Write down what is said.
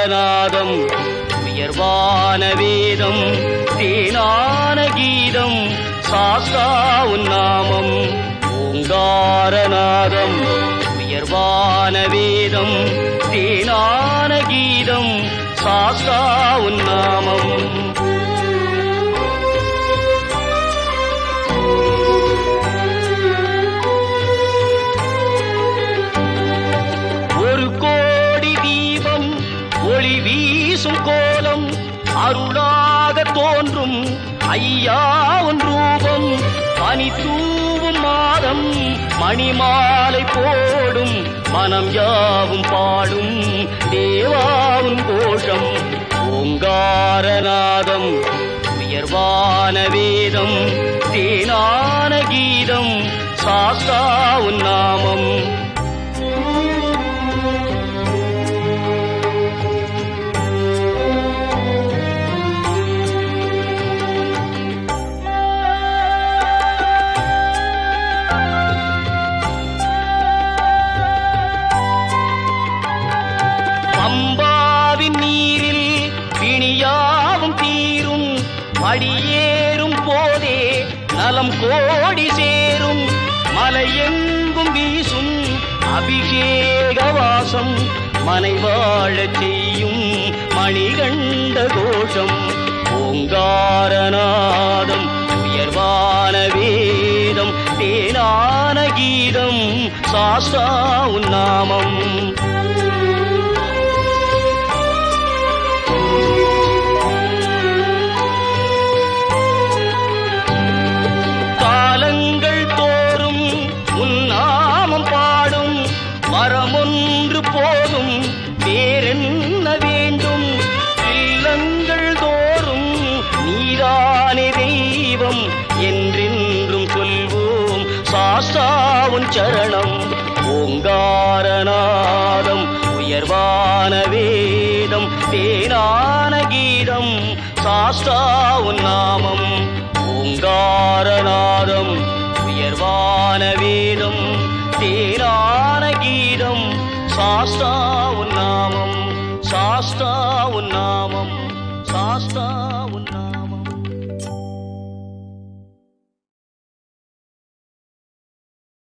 ஓங்காரநாதம் உயர்வான வேதம் தேனான கீதம் சாஸ்தா உன்னாமம் ஓங்காரநாதம் உயர்வான வேதம் தேனான கீதம் சாஸ்தா உன்னாமம் ஒரு கோடி தீபம் ஒளி வீசும் கோலம் அருளாக தோன்றும் ஐயா உன் ரூபம் பனி தூவும் மாதம் மணிமாலை போடும் மனம் யாவும் பாடும் தேவாவும் கோஷம் ஓங்காரநாதம் உயர்வான வேதம் தேனான கீதம் சாஸ்தா உன் நாமம் பம்பாவின் நீரில் பிணியாவும் தீரும் படியேறும் போதே நலம் கோடி சேரும் மலையெங்கும் வீசும் அபிஷேக வாசம் மனை வாழச் செய்யும் மணிகண்ட கோஷம் ஓங்காரநாதம் உயர்வான வேதம் தேனான கீதம் சாஸ்தா உன்னாமம் காலங்கள் தோறும் உன்னாமம் பாடும் மரமொன்று போதும் வேறென்ன வேண்டும் இல்லங்கள் தோறும் நீதானே தெய்வம் என்றென்றும் சொல்வோம் சாஸ்தாவுன் சரணம் ஓங்காரநாதம் உயர்வான வேதம் தேனான கீதம் சாஸ்தாவுன் நாமம் ஓங்காரநாதம் உயர்வான வேதம்